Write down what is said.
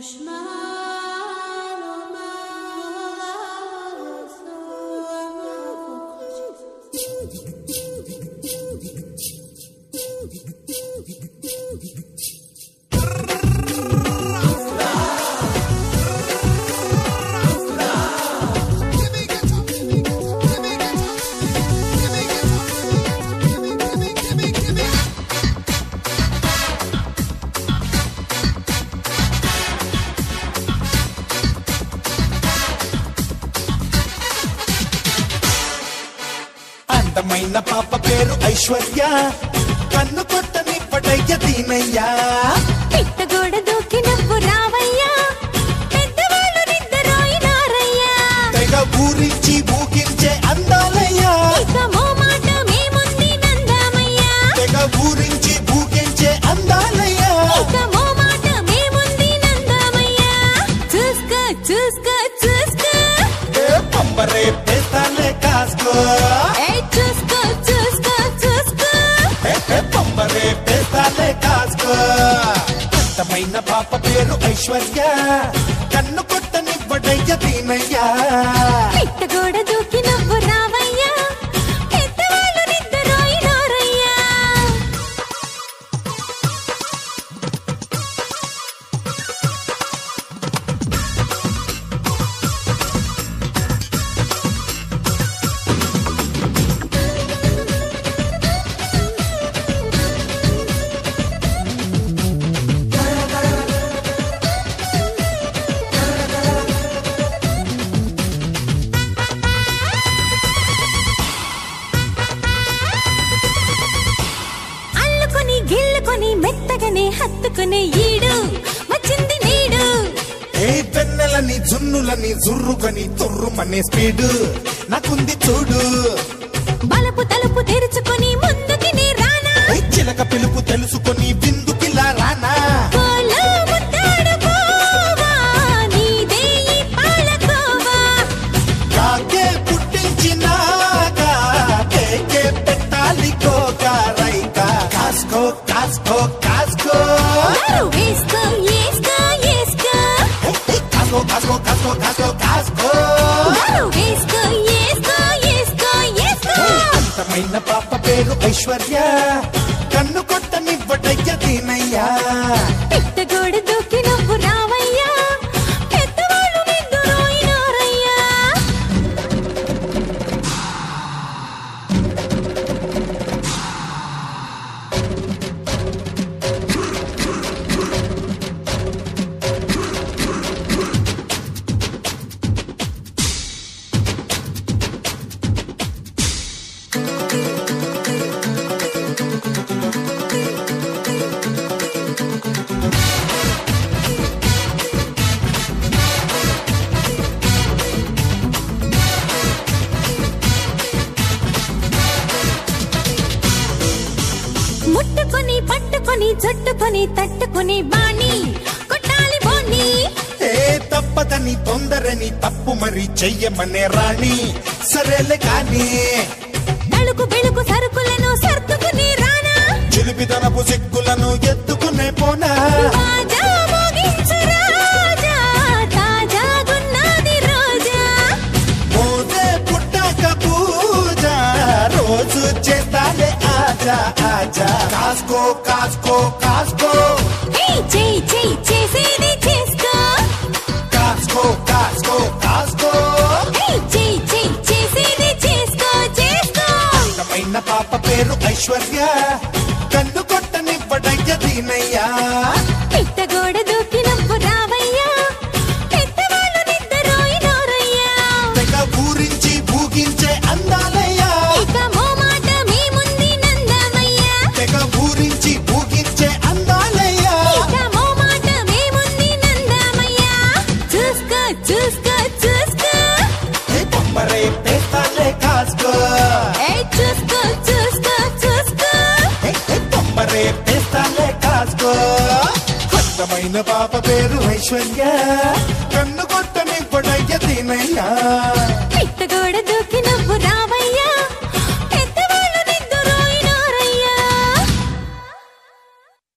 అందమైన పాప పేరు ఐశ్వర్య కన్ను కొట్టని పడయ్య దీనయ్యా పిట్టగోడ దూకి నవ్వు రావయ్యా పెద్దవాళ్ళు నిద్రపోయినారయ్యా తెగ ఊరించి ఊగించే అందాలయ్యా ఇక మోమాట మేముంది నందామయ్యా తెగ ఊరించి ఊగించే అందాలయ్యా ఇక మోమాట మేముంది నందామయ్యా చూసుకో చూసుకో చూసుకో ఏ పంబరే పేస్తాలే కాసుకో ఏయ్ చూసుకో చూసుకో చూసుకో ఏ ఏ పంబరే పేస్తాలే కాసుకో అందమైన పాప పేరు ఐశ్వర్య కన్ను కొట్టని పడయ్య దీనయ్యా పిట్టగోడ దూకి నవ్వు రావయ్యా పెద్దవాళ్ళు నిద్రపోయినారయ్యా అల్లుకొని గిల్లుకొని మెత్తగానే హత్తుకునే ఈడు వచ్చింది నీడు ఏ వెన్నెలని జున్నులని జుర్రుకని తుర్రుమనే స్పీడు నాకుంది చూడు బలపు తలుపు తెరుచుకొని ముందుకి నీ రానా ఏ చిలక పిలుపు తెలుసుకొని విందుకిలా రానా కోలో ముద్దాడుకోవా, నీదే ఈ పాలకోవా. కాకే పుట్టించినాక కేకే పెట్టాలి కోక రైక కాసుకో కాసుకో కాసుకో దారు వేసుకో, ఏసుకో, ఏసుకో. ఏ, ఏ, కాసుకో కాసుకో కాసుకో కాసుకో కాసుకో దారు వేసుకో, ఏసుకో, ఏసుకో, ఏసుకో. అందమైన పాప పేరు ఐశ్వర్య కన్ను కొట్టనివ్వటయ్య దీనయ్యా పిట్టగోడ దూకి నవ్వు రావయ్యా పెద్దవాళ్ళు నిద్రపోయినారయ్యా ముట్టుకొని పట్టుకొని చుట్టుకొని తట్టుకొని బాణి కొట్టాలి బోని ఏ తప్పదని తొందరని తప్పు మరి చెయ్యమనే రాణి సరేలే కాని తలుకు బెలుకు సరుకులను సర్దుకుని రానా చిలిపిదనపు సిక్కులను ఎత్తుకునే పోనా రాజా మోగించు రాజా తాజాగున్నది రోజా మోదే పుట్టాక పూజ రోజు చేస్తాలే ఆజా ఆజా కాసుకో కాసుకో కాసుకో హే చెయ్యి చెయ్యి చేసేది చేసుకో కాసుకో కాసుకో కాసుకో హే చెయ్యి చెయ్యి చేసేది చేసుకో చేసుకో అందమైన పాప పేరు ఐశ్వర్య కన్ను కొట్టనివ్వడయ్య దీనయ్యా పిట్టగోడ దూకి నవ్వు రావయ్యా పెద్దవాళ్ళు నిద్రపోయినారయ్యా తెగ ఊరించి ఊగించే అందాలయ్యా ఇక మోమాట మేముంది నందమయ్యా తెగ ఊరించి ఊగించే అందాలయ్యా ఇక మోమాట మేముంది నందమయ్యా చూసుకో చూసుకో చూసుకో ఏ బొమ్మరే పేస్తాలే కాసుకో ఏయ్ చూసుకో చూసుకో చూసుకో ఏ ఏ బొమ్మరే పేస్తాలే కాసుకో అందమైన పాప పేరు ఐశ్వర్య కన్ను కొట్టని పొడయ్య దీనయ్యా